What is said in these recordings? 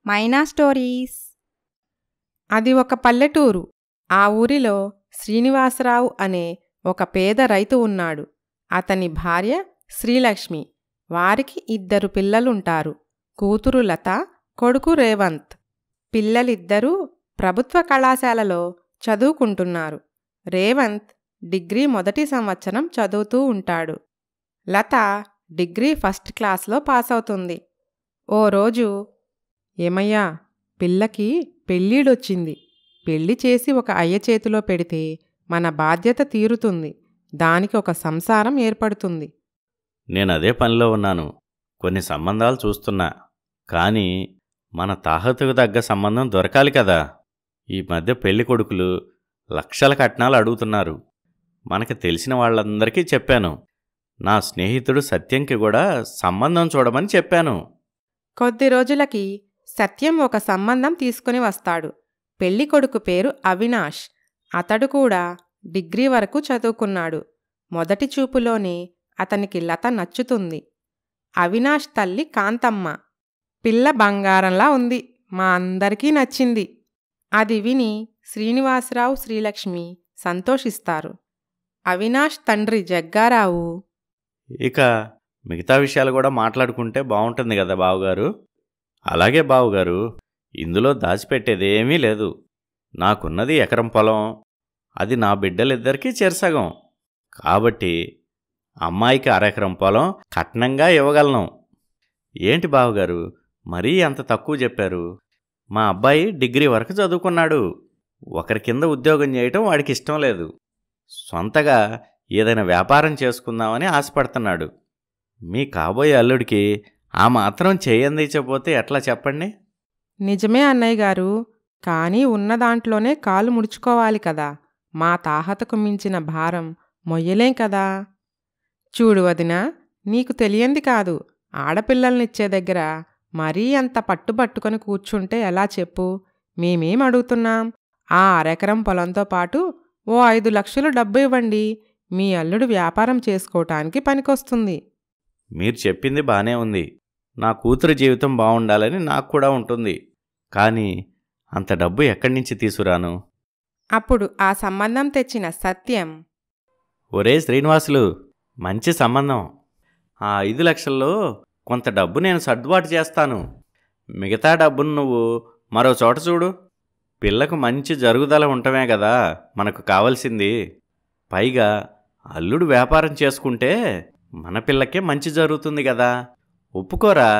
మైనా stories అది ఒక పల్లెటూరు ఆ ఊరిలో శ్రీనివాసరావు అనే ఒక పేద రైతు ఉన్నాడు అతని భార్య శ్రీలక్ష్మి వారికి ఇద్దరు పిల్లలుంటారు కూతురు లత కొడుకు రేవంత్ పిల్లలిద్దరూ ప్రభుత్వ కళాశాలలో చదువుకుంటున్నారు రేవంత్ డిగ్రీ మొదటి సంవత్సరం చదువుతూ ఉంటాడు లత డిగ్రీ ఫస్ట్ క్లాస్లో పాసవుతుంది ఓ రోజు ఏమయ్యా పిల్లకి పెళ్ళీడొచ్చింది పెళ్లి చేసి ఒక అయ్య చేతిలో పెడితే మన బాధ్యత తీరుతుంది దానికి ఒక సంసారం ఏర్పడుతుంది నేను అదే పనిలో ఉన్నాను కొన్ని సంబంధాలు చూస్తున్నా కానీ మన తాహతుకు తగ్గ సంబంధం దొరకాలి కదా ఈ మధ్య పెళ్లి కొడుకులు లక్షల కట్నాలు అడుగుతున్నారు మనకు తెలిసిన వాళ్ళందరికీ చెప్పాను నా స్నేహితుడు సత్యంకి కూడా సంబంధం చూడమని చెప్పాను కొద్ది రోజులకి సత్యం ఒక సంబంధం తీసుకుని వస్తాడు పెళ్లి కొడుకు పేరు అవినాష్ అతడు కూడా డిగ్రీ వరకు చదువుకున్నాడు మొదటి చూపులోనే అతనికి లత నచ్చుతుంది అవినాష్ తల్లి కాంతమ్మ పిల్ల బంగారంలా ఉంది మా అందరికీ నచ్చింది అది విని శ్రీనివాసరావు శ్రీలక్ష్మి సంతోషిస్తారు అవినాష్ తండ్రి జగ్గారావు ఇక మిగతా విషయాలు కూడా మాట్లాడుకుంటే బాగుంటుంది కదా బావగారు అలాగే బావగారు ఇందులో దాచిపెట్టేదేమీ లేదు నాకున్నది ఎకరం పొలం అది నా బిడ్డలిద్దరికీ చెరసగం కాబట్టి అమ్మాయికి అరెకరం పొలం కట్నంగా ఇవ్వగలను ఏంటి బావగారు మరీ అంత తక్కువ చెప్పారు మా అబ్బాయి డిగ్రీ వరకు చదువుకున్నాడు ఒకరి కింద ఉద్యోగం చేయటం వాడికి ఇష్టం లేదు సొంతగా ఏదైనా వ్యాపారం చేసుకుందామని ఆశపడుతున్నాడు మీ కాబోయే అల్లుడికి ఆ మాత్రం చేయందించకపోతే ఎట్లా చెప్పండి నిజమే అన్నయ్య గారు కానీ ఉన్న దాంట్లోనే కాలు ముడుచుకోవాలి కదా మా తాహతకు మించిన భారం మొయ్యలేం కదా చూడు వదినా నీకు తెలియంది కాదు ఆడపిల్లల్నిచ్చే దగ్గర మరీ అంత పట్టుబట్టుకొని కూర్చుంటే ఎలా చెప్పు మేమేం అడుగుతున్నాం ఆ అరెకరం పొలంతో పాటు ఓ ఐదు లక్షలు డబ్బు ఇవ్వండి మీ అల్లుడు వ్యాపారం చేసుకోవటానికి పనికొస్తుంది మీరు చెప్పింది బానే ఉంది నా కూతురు జీవితం బాగుండాలని నాకు కూడా ఉంటుంది కానీ అంత డబ్బు ఎక్కడి నుంచి తీసుకురాను అప్పుడు ఆ సంబంధం తెచ్చిన సత్యం ఒరే శ్రీనివాసులు మంచి సంబంధం ఆ ఐదు లక్షల్లో కొంత డబ్బు నేను సర్దుబాటు చేస్తాను మిగతా డబ్బును నువ్వు మరో చోట చూడు పిల్లకు మంచి జరుగుదల ఉండటమే కదా మనకు కావలసింది పైగా అల్లుడు వ్యాపారం చేసుకుంటే మన పిల్లకే మంచి జరుగుతుంది కదా ఒప్పుకోరా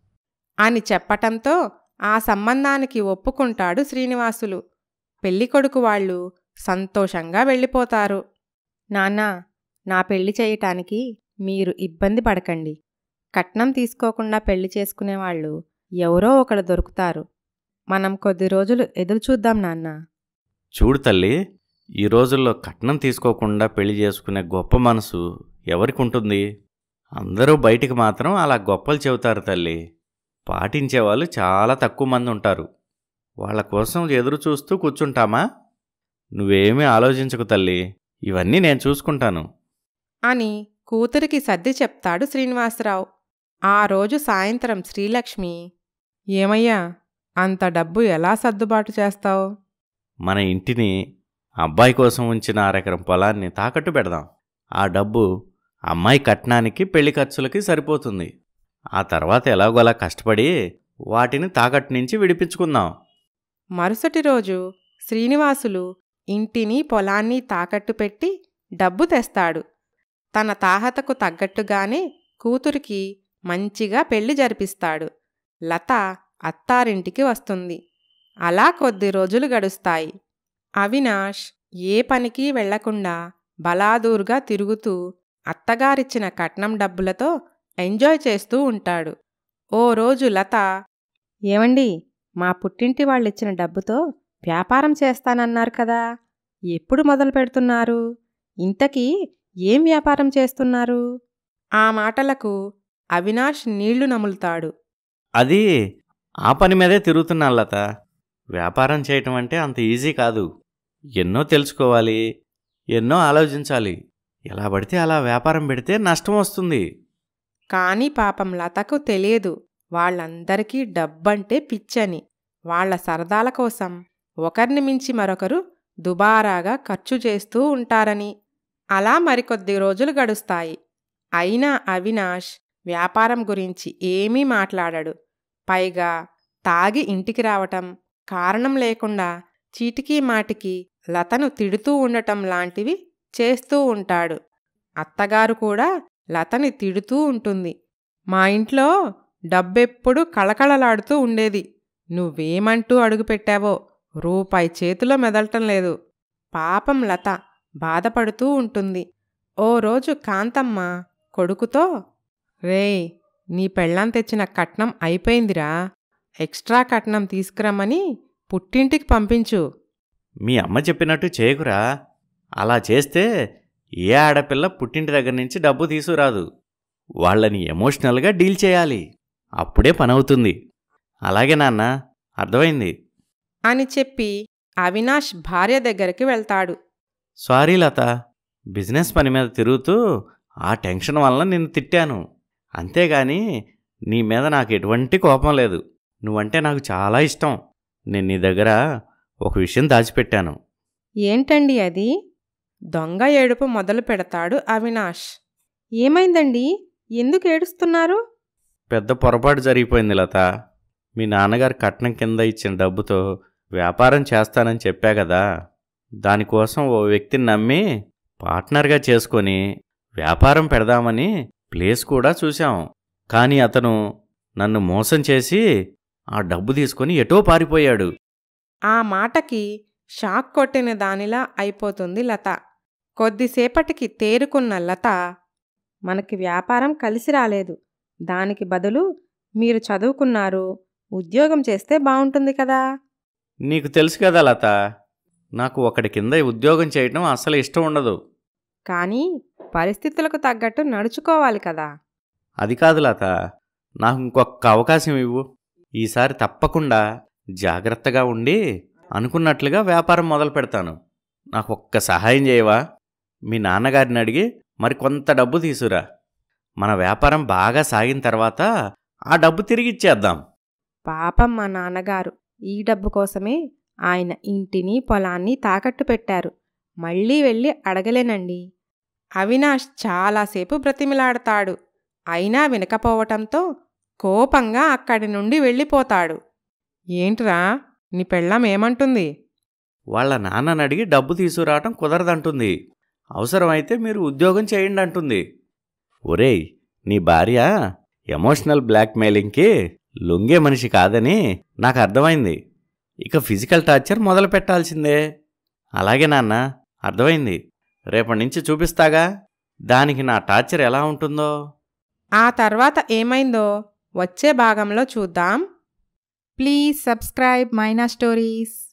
అని చెప్పటంతో ఆ సంబంధానికి ఒప్పుకుంటాడు శ్రీనివాసులు పెళ్ళికొడుకు వాళ్ళు సంతోషంగా వెళ్ళిపోతారు నాన్నా నా పెళ్లి చేయటానికి మీరు ఇబ్బంది పడకండి కట్నం తీసుకోకుండా పెళ్లి చేసుకునేవాళ్ళు ఎవరో ఒకడు దొరుకుతారు మనం కొద్ది రోజులు ఎదురు చూద్దాం నాన్నా చూడు తల్లి ఈ రోజుల్లో కట్నం తీసుకోకుండా పెళ్లి చేసుకునే గొప్ప మనసు ఎవరికి ఉంటుంది అందరూ బయటికి మాత్రం అలా గొప్పలు చెబుతారు తల్లి పాటించేవాళ్ళు చాలా తక్కువ మంది ఉంటారు వాళ్ళ కోసం ఎదురు చూస్తూ కూర్చుంటామా నువ్వేమీ ఆలోచించకు తల్లి ఇవన్నీ నేను చూసుకుంటాను అని కూతురికి సర్ది చెప్తాడు శ్రీనివాసరావు ఆ రోజు సాయంత్రం శ్రీలక్ష్మి ఏమయ్యా అంత డబ్బు ఎలా సర్దుబాటు చేస్తావు మన ఇంటిని అబ్బాయి కోసం ఉంచిన అరెకరం పొలాన్ని తాకట్టు పెడదాం ఆ డబ్బు అమ్మాయి కట్నానికి పెళ్లి ఖర్చులకి సరిపోతుంది ఆ తర్వాత ఎలాగోలా కష్టపడి వాటిని తాకట్టు నుంచి విడిపించుకుందాం మరుసటి రోజు శ్రీనివాసులు ఇంటిని పొలాన్ని తాకట్టు పెట్టి డబ్బు తెస్తాడు తన తాహతకు తగ్గట్టుగానే కూతురికి మంచిగా పెళ్లి జరిపిస్తాడు లత అత్తారింటికి వస్తుంది అలా కొద్ది రోజులు గడుస్తాయి అవినాష్ ఏ పనికి వెళ్లకుండా బలాదూరుగా తిరుగుతూ అత్తగారిచ్చిన కట్నం డబ్బులతో ఎంజాయ్ చేస్తూ ఉంటాడు ఓ రోజు లత ఏమండి మా పుట్టింటి వాళ్ళిచ్చిన డబ్బుతో వ్యాపారం చేస్తానన్నారు కదా ఎప్పుడు మొదలు పెడుతున్నారు ఇంతకీ ఏం వ్యాపారం చేస్తున్నారు ఆ మాటలకు అవినాష్ నీళ్లు నములుతాడు అది ఆ పని మీదే తిరుగుతున్నాను లత వ్యాపారం చేయటం అంటే అంత ఈజీ కాదు ఎన్నో తెలుసుకోవాలి ఎన్నో ఆలోచించాలి ఎలా పడితే అలా వ్యాపారం పెడితే నష్టం వస్తుంది కాని పాపం లతకు తెలియదు వాళ్ళందరికీ డబ్బంటే పిచ్చని వాళ్ళ సరదాల కోసం ఒకరిని మించి మరొకరు దుబారాగా ఖర్చు చేస్తూ ఉంటారని అలా మరికొద్ది రోజులు గడుస్తాయి అయినా అవినాష్ వ్యాపారం గురించి ఏమీ మాట్లాడడు పైగా తాగి ఇంటికి రావటం కారణం లేకుండా చీటికీ మాటికి లతను తిడుతూ ఉండటం లాంటివి చేస్తూ ఉంటాడు అత్తగారు కూడా లతని తిడుతూ ఉంటుంది మా ఇంట్లో డబ్బెప్పుడు కళకళలాడుతూ ఉండేది నువ్వేమంటూ అడుగుపెట్టావో రూపాయి చేతిలో మెదలటం లేదు పాపం లత బాధపడుతూ ఉంటుంది ఓ రోజు కాంతమ్మ కొడుకుతో రేయ్ నీ పెళ్ళాం తెచ్చిన కట్నం అయిపోయిందిరా ఎక్స్ట్రా కట్నం తీసుకురమ్మని పుట్టింటికి పంపించు మీ అమ్మ చెప్పినట్టు చేయకురా అలా చేస్తే ఏ ఆడపిల్ల పుట్టింటి దగ్గర నుంచి డబ్బు తీసుకురాదు వాళ్ళని ఎమోషనల్గా డీల్ చేయాలి అప్పుడే పనవుతుంది అలాగే నాన్న అర్థమైంది అని చెప్పి అవినాష్ భార్య దగ్గరికి వెళ్తాడు సారీ లత బిజినెస్ పని మీద తిరుగుతూ ఆ టెన్షన్ వలన నిన్ను తిట్టాను అంతేగాని నీ మీద నాకు ఎటువంటి కోపం లేదు నువ్వంటే నాకు చాలా ఇష్టం నేను నీ దగ్గర ఒక విషయం దాచిపెట్టాను ఏంటండి అది దొంగ ఏడుపు మొదలు పెడతాడు అవినాష్ ఏమైందండి ఎందుకు ఏడుస్తున్నారు పెద్ద పొరపాటు జరిగిపోయింది లత మీ నాన్నగారు కట్నం కింద ఇచ్చిన డబ్బుతో వ్యాపారం చేస్తానని చెప్పా కదా దానికోసం ఓ వ్యక్తిని నమ్మి పార్ట్నర్గా చేసుకొని వ్యాపారం పెడదామని ప్లేస్ కూడా చూశాం కానీ అతను నన్ను మోసం చేసి ఆ డబ్బు తీసుకొని ఎటో పారిపోయాడు ఆ మాటకి షాక్ కొట్టిన దానిలా అయిపోతుంది లత కొద్దిసేపటికి తేరుకున్న లత మనకి వ్యాపారం కలిసి రాలేదు దానికి బదులు మీరు చదువుకున్నారు ఉద్యోగం చేస్తే బావుంటుంది కదా నీకు తెలుసు కదా లత నాకు ఒకటి కింద ఉద్యోగం చేయటం అస్సలు ఇష్టం ఉండదు కానీ పరిస్థితులకు తగ్గట్టు నడుచుకోవాలి కదా అది కాదు లత నాకు ఇంకొక అవకాశం ఇవ్వు ఈసారి తప్పకుండా జాగ్రత్తగా ఉండి అనుకున్నట్లుగా వ్యాపారం మొదలు పెడతాను నాకు ఒక్క సహాయం చేయవా మీ నాన్నగారిని అడిగి మరి కొంత డబ్బు తీసురా మన వ్యాపారం బాగా సాగిన తర్వాత ఆ డబ్బు తిరిగి ఇచ్చేద్దాం పాపం మా నాన్నగారు ఈ డబ్బు కోసమే ఆయన ఇంటిని పొలాన్ని తాకట్టు పెట్టారు మళ్ళీ వెళ్ళి అడగలేనండి అవినాష్ చాలాసేపు బ్రతిమిలాడతాడు అయినా వినకపోవటంతో కోపంగా అక్కడి నుండి వెళ్ళిపోతాడు ఏంట్రా నీ పెళ్ళం ఏమంటుంది వాళ్ళ నాన్నని అడిగి డబ్బు తీసుకురావటం కుదరదంటుంది అవసరమైతే మీరు ఉద్యోగం చేయండి అంటుంది ఒరేయ్ నీ భార్య ఎమోషనల్ బ్లాక్మెయిలింగ్కి లొంగే మనిషి కాదని నాకు అర్థమైంది ఇక ఫిజికల్ టార్చర్ మొదలు పెట్టాల్సిందే అలాగే నాన్న అర్థమైంది రేపటి నుంచి చూపిస్తాగా దానికి నా టార్చర్ ఎలా ఉంటుందో ఆ తర్వాత ఏమైందో వచ్చే భాగంలో చూద్దాం ప్లీజ్ సబ్స్క్రైబ్ మైనా స్టోరీస్